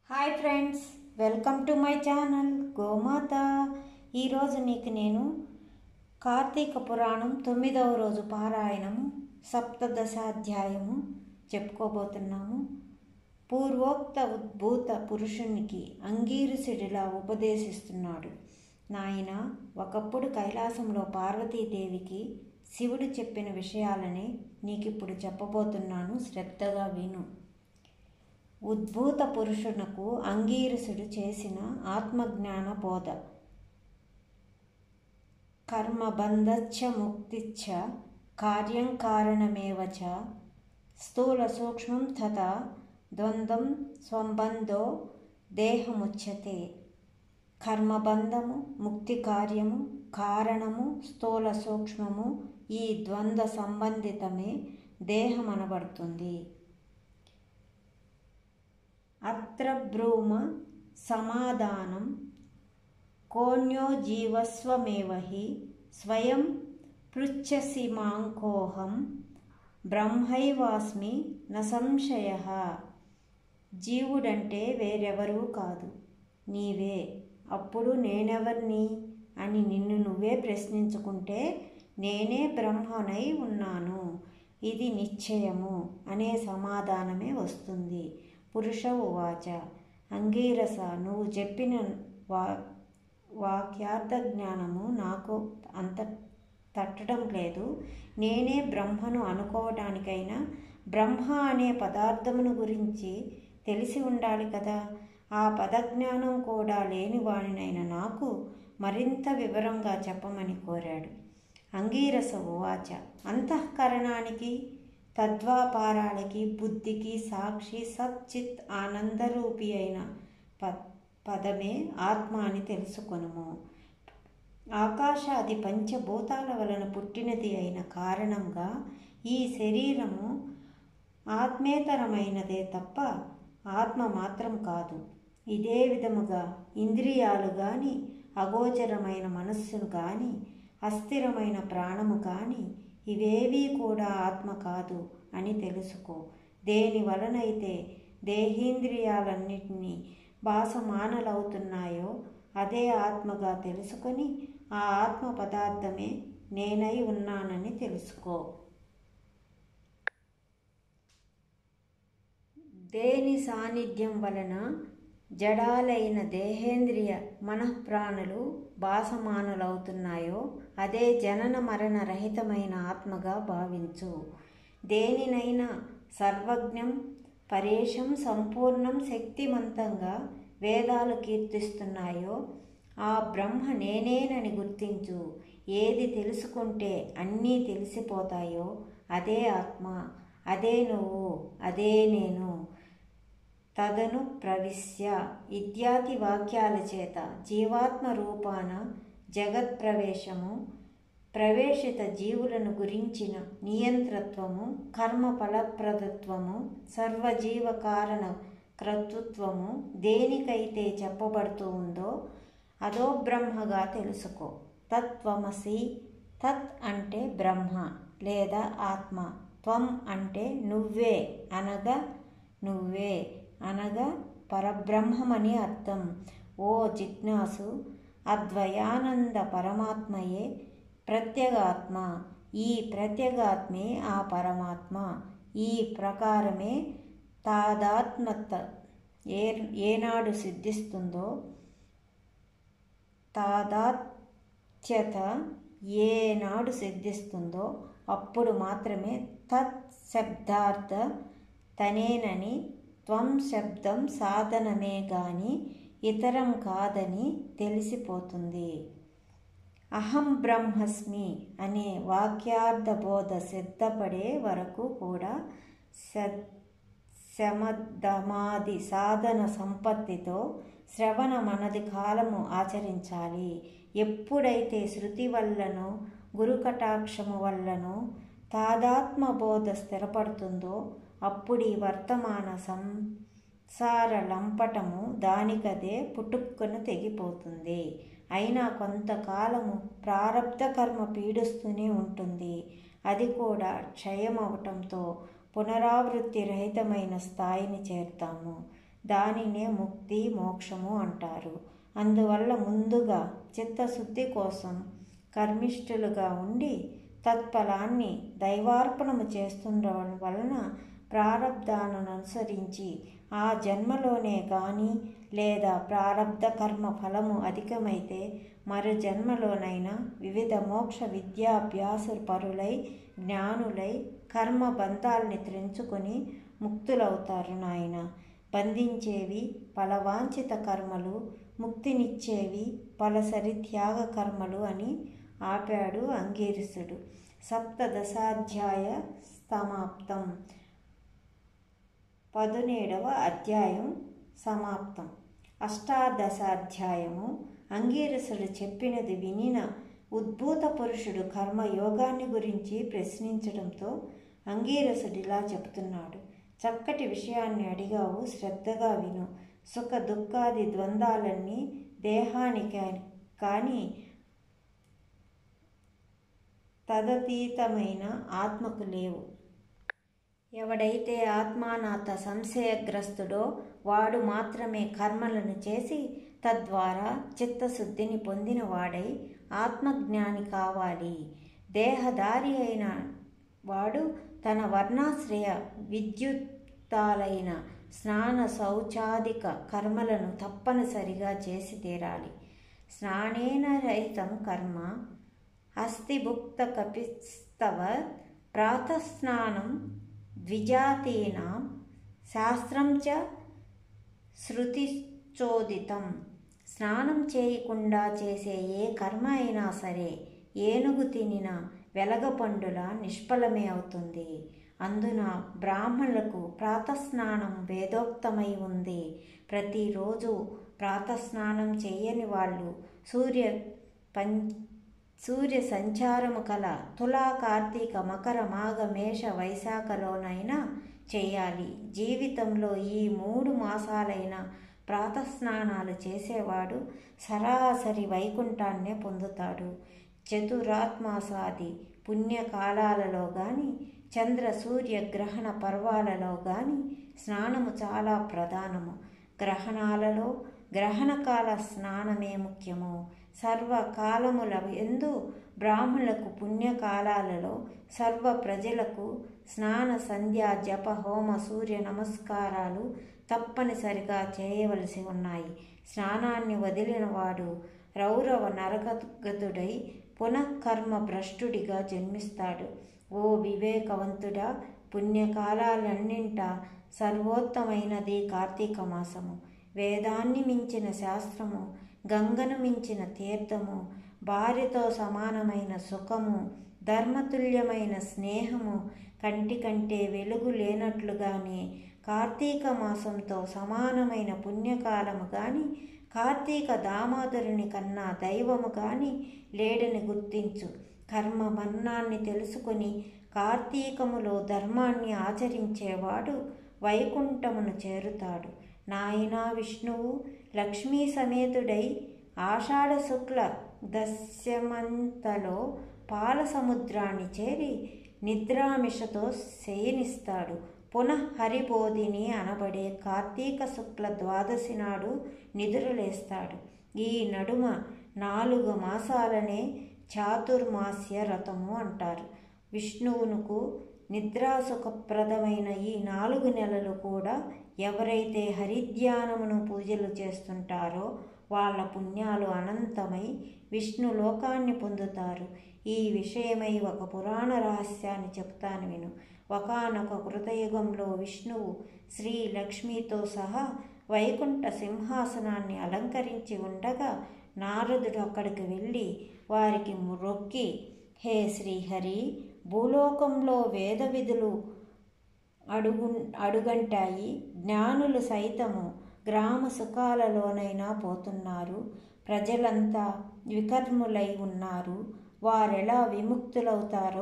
hi friends welcome to my channel గోమాత ఈరోజు మీకు నేను కార్తీక పురాణం తొమ్మిదవ రోజు పారాయణము సప్తదశాధ్యాయము చెప్పుకోబోతున్నాము పూర్వోక్త ఉద్భూత పురుషునికి అంగీరసుడిలా ఉపదేశిస్తున్నాడు నాయన ఒకప్పుడు కైలాసంలో పార్వతీదేవికి శివుడు చెప్పిన విషయాలనే నీకిప్పుడు చెప్పబోతున్నాను శ్రద్ధగా విను ఉద్భూత పురుషునకు అంగీరసుడు చేసిన ఆత్మజ్ఞాన బోధ కర్మబంధచ్చ ముక్తిచ్చ కార్యం కారణమేవ చ స్థూల సూక్ష్మం తథా ద్వంద్వం స్వంబంధో దేహముచ్యతే కర్మబంధము ముక్తి కార్యము కారణము స్థూల సూక్ష్మము ఈ ద్వంద్వ సంబంధితమే దేహం అనబడుతుంది అత్ర బ్రూమ సమాధానం కోన్యో జీవస్వమేవ హి స్వయం పృచ్ఛసి మాంకోహం బ్రహ్మైవాస్మి న సంశయ జీవుడంటే వేరెవరూ కాదు నీవే అప్పుడు నేనెవర్ని అని నిన్ను నువ్వే ప్రశ్నించుకుంటే నేనే బ్రహ్మనై ఉన్నాను ఇది నిశ్చయము అనే సమాధానమే వస్తుంది పురుష ఉవాచ అంగీరస నువ్వు చెప్పిన వా వాక్యార్థ జ్ఞానము నాకు అంత తట్టడం లేదు నేనే బ్రహ్మను అనుకోవటానికైనా బ్రహ్మ అనే పదార్థమును గురించి తెలిసి ఉండాలి కదా ఆ పదజ్ఞానం కూడా లేని వాడినైన నాకు మరింత వివరంగా చెప్పమని కోరాడు అంగీరస ఉవాచ అంతఃకరణానికి తద్వాపారాలకి బుద్ధికి సాక్షి సచ్చిత్ ఆనందరూపి అయిన ప పదమే ఆత్మ అని తెలుసుకొనుము ఆకాశాది పంచభూతాల వలన పుట్టినది అయిన కారణంగా ఈ శరీరము ఆత్మేతరమైనదే తప్ప ఆత్మ మాత్రం కాదు ఇదే విధముగా ఇంద్రియాలు గాని అగోచరమైన మనస్సును కానీ అస్థిరమైన ప్రాణము కానీ ఇవేవీ కూడా ఆత్మ కాదు అని తెలుసుకో దేని వలనైతే దేహేంద్రియాలన్నిటినీ బాసమానలవుతున్నాయో అదే ఆత్మగా తెలుసుకొని ఆ ఆత్మ పదార్థమే నేనై ఉన్నానని తెలుసుకో దేని సాన్నిధ్యం వలన జడాలైన దేహేంద్రియ మనఃప్రాణులు బాసమానులవుతున్నాయో అదే జనన మరణ రహితమైన ఆత్మగా భావించు దేనినైనా సర్వజ్ఞం పరేషం సంపూర్ణం శక్తిమంతంగా వేదాలు కీర్తిస్తున్నాయో ఆ బ్రహ్మ నేనేనని గుర్తించు ఏది తెలుసుకుంటే అన్నీ తెలిసిపోతాయో అదే ఆత్మ అదే నువ్వు అదే నేను తదను ప్రవిశ్య ఇత్యాది వాక్యాల చేత జీవాత్మ రూపాన జగత్ ప్రవేశము ప్రవేశిత జీవులను గురించిన నియంత్రత్వము కర్మ ఫలప్రదత్వము సర్వజీవ కారణ కర్తృత్వము దేనికైతే చెప్పబడుతూ ఉందో అదో బ్రహ్మగా తెలుసుకో తత్వమసి తత్ అంటే బ్రహ్మ లేదా ఆత్మ త్వం అంటే నువ్వే అనగా నువ్వే అనగా పరబ్రహ్మమని అర్థం ఓ జిజ్ఞాసు అద్వయానంద పరమాత్మయే ప్రత్యేగాత్మ ఈ ప్రత్యేగాత్మే ఆ పరమాత్మ ఈ ప్రకారమే తాదాత్మత ఏ ఏనాడు సిద్ధిస్తుందో తాదాత్యత ఏనాడు సిద్ధిస్తుందో అప్పుడు మాత్రమే తత్ శబ్దార్థ తనేనని త్వం శబ్దం సాధనమే గాని ఇతరం కాదని తెలిసిపోతుంది అహం బ్రహ్మస్మి అనే వాక్యార్థ బోధ సిద్ధపడే వరకు కూడా శమదమాది సాధన సంపత్తితో శ్రవణ మనది కాలము ఆచరించాలి ఎప్పుడైతే శృతి వల్లనో గురుకటాక్షము వల్లనో తాదాత్మ బోధ స్థిరపడుతుందో అప్పుడు ఈ వర్తమాన సంసార లంపటము దానికదే పుట్టుక్కున తెగిపోతుంది అయినా కొంతకాలము ప్రారబ్ధ కర్మ పీడిస్తూనే ఉంటుంది అది కూడా క్షయమవటంతో పునరావృత్తి రహితమైన స్థాయిని చేరుతాము దానినే ముక్తి మోక్షము అంటారు అందువల్ల ముందుగా చిత్తశుద్ధి కోసం కర్మిష్ఠులుగా ఉండి తత్ఫలాన్ని దైవార్పణము చేస్తుండడం వలన ప్రారంధాలను అనుసరించి ఆ జన్మలోనే కానీ లేదా ప్రారంధ కర్మ ఫలము అధికమైతే మరు జన్మలోనైనా వివిధ మోక్ష విద్యాభ్యాస పరులై జ్ఞానులై కర్మ బంధాల్ని త్రెంచుకొని ముక్తులవుతారు నాయన బంధించేవి ఫలవాంఛిత కర్మలు ముక్తినిచ్చేవి ఫలసరి త్యాగ కర్మలు అని ఆపాడు అంగీరసుడు సప్తదశాధ్యాయ సమాప్తం పదునేడవ అధ్యాయం సమాప్తం అష్టాదశాధ్యాయము అంగీరసుడు చెప్పినది వినిన ఉద్భూత పురుషుడు కర్మ యోగాన్ని గురించి ప్రశ్నించడంతో అంగీరసుడిలా చెబుతున్నాడు చక్కటి విషయాన్ని అడిగావు శ్రద్ధగా విను సుఖ దుఃఖాది ద్వంద్వాలన్నీ దేహానికి కానీ తదతీతమైన ఆత్మకు లేవు ఎవడైతే ఆత్మానాథ సంశయగ్రస్తుడో వాడు మాత్రమే కర్మలను చేసి తద్వారా చిత్తశుద్ధిని పొందిన వాడై ఆత్మజ్ఞాని కావాలి దేహదారి అయిన వాడు తన వర్ణాశ్రయ విద్యుత్తాలైన స్నాన శౌచాదిక కర్మలను తప్పనిసరిగా చేసి తీరాలి స్నానేన రహితం కర్మ అస్థిభుక్త కపిస్తవ ప్రాతస్నానం ద్విజాతీనాం శాస్త్రం చ శృతిచోదితం స్నానం చేయకుండా చేసే ఏ కర్మ అయినా సరే ఏనుగు తినిన వెలగపండుల నిష్ఫలమే అవుతుంది అందున బ్రాహ్మణులకు ప్రాతస్నానం వేదోక్తమై ఉంది ప్రతిరోజు ప్రాతస్నానం చేయని వాళ్ళు సూర్య పం సూర్య సంచారము కల తులా కార్తీక మకర మాఘ మేష వైశాఖలోనైనా చేయాలి జీవితంలో ఈ మూడు మాసాలైన ప్రాతస్నానాలు చేసేవాడు సరాసరి వైకుంఠాన్నే పొందుతాడు చతురాత్మాసాది పుణ్యకాలాలలో గాని చంద్ర సూర్య గ్రహణ పర్వాలలో గాని స్నానము చాలా ప్రధానము గ్రహణాలలో గ్రహణకాల స్నానమే ముఖ్యము సర్వకాలముల ఎందు బ్రాహ్మణులకు పుణ్యకాలాలలో సర్వ ప్రజలకు స్నాన సంధ్యా జప హోమ సూర్య నమస్కారాలు తప్పనిసరిగా చేయవలసి ఉన్నాయి స్నానాన్ని వదిలినవాడు రౌరవ నరకగతుడై పునఃకర్మ భ్రష్టుడిగా జన్మిస్తాడు ఓ వివేకవంతుడా పుణ్యకాలాలన్నింట సర్వోత్తమైనది కార్తీక మాసము వేదాన్ని మించిన శాస్త్రము గంగను మించిన తీర్థము భార్యతో సమానమైన సుఖము ధర్మతుల్యమైన స్నేహము కంటి కంటే వెలుగు లేనట్లుగానే కార్తీక మాసంతో సమానమైన పుణ్యకాలము గాని కార్తీక దామోదరుని కన్నా దైవము గాని లేడని గుర్తించు కర్మ మరణాన్ని తెలుసుకొని కార్తీకములో ధర్మాన్ని ఆచరించేవాడు వైకుంఠమును చేరుతాడు నాయనా విష్ణువు లక్ష్మీ సమేతుడై ఆషాఢ శుక్ల దశ్యమంతలో పాల సముద్రాన్ని చేరి నిద్రామిషతో శయనిస్తాడు పునః హరిబోధిని అనబడే కార్తీక శుక్ల ద్వాదశి నాడు నిద్రలేస్తాడు ఈ నడుమ నాలుగు మాసాలనే చాతుర్మాస్య రథము అంటారు విష్ణువునుకు నిద్రాసుఖప్రదమైన ఈ నాలుగు నెలలు కూడా ఎవరైతే హరిధ్యానమును పూజలు చేస్తుంటారో వాళ్ళ పుణ్యాలు అనంతమై విష్ణు లోకాన్ని పొందుతారు ఈ విషయమై ఒక పురాణ రహస్యాన్ని చెప్తాను విను ఒకనొక కృతయుగంలో విష్ణువు శ్రీ లక్ష్మితో సహా వైకుంఠ సింహాసనాన్ని అలంకరించి ఉండగా నారదుడు అక్కడికి వెళ్ళి వారికి మొక్కి హే శ్రీహరి భూలోకంలో వేద విధులు అడుగు అడుగంటాయి జ్ఞానులు సైతము గ్రామ సుఖాలలోనైనా పోతున్నారు ప్రజలంతా వికర్ములై ఉన్నారు వారెలా విముక్తులవుతారో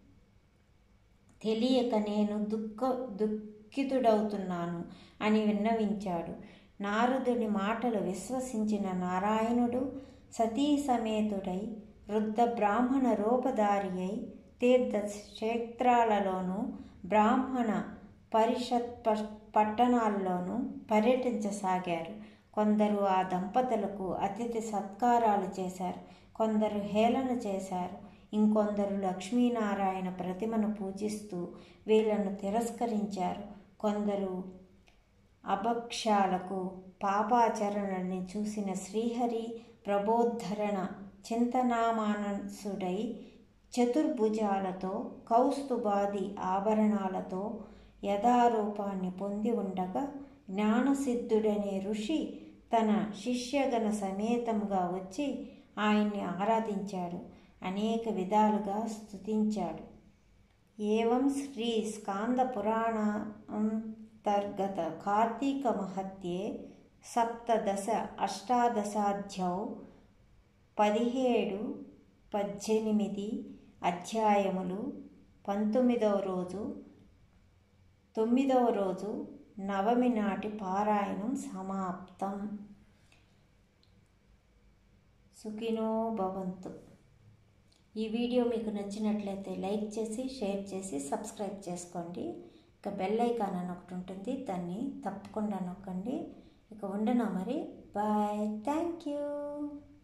తెలియక నేను దుఃఖ దుఃఖితుడవుతున్నాను అని విన్నవించాడు నారదుని మాటలు విశ్వసించిన నారాయణుడు సతీ సమేతుడై వృద్ధ బ్రాహ్మణ రూపధారి అయి తీర్థ క్షేత్రాలలోనూ బ్రాహ్మణ పరిషత్ పట్టణాల్లోనూ పర్యటించసాగారు కొందరు ఆ దంపతులకు అతిథి సత్కారాలు చేశారు కొందరు హేళన చేశారు ఇంకొందరు లక్ష్మీనారాయణ ప్రతిమను పూజిస్తూ వీళ్లను తిరస్కరించారు కొందరు అభక్షాలకు పాపాచరణని చూసిన శ్రీహరి ప్రబోద్ధరణ చింతనామానసుడై చతుర్భుజాలతో కౌస్తుభాది ఆభరణాలతో యథారూపాన్ని పొంది ఉండగా జ్ఞానసిద్ధుడనే ఋషి తన శిష్యగణ సమేతంగా వచ్చి ఆయన్ని ఆరాధించాడు అనేక విధాలుగా స్తుతించాడు ఏవం శ్రీ స్కాంద పురాణ అంతర్గత కార్తీక మహత్యే సప్తదశ అష్టాదశాధ్యౌ పదిహేడు పద్దెనిమిది అధ్యాయములు పంతొమ్మిదవ రోజు తొమ్మిదవ రోజు నవమి నాటి పారాయణం సమాప్తం సుఖినో భవంతు ఈ వీడియో మీకు నచ్చినట్లయితే లైక్ చేసి షేర్ చేసి సబ్స్క్రైబ్ చేసుకోండి ఇక బెల్ ఐకాన్ అని ఒకటి ఉంటుంది దాన్ని తప్పకుండా నొక్కండి ఇక ఉండనా మరి బాయ్ థ్యాంక్ యూ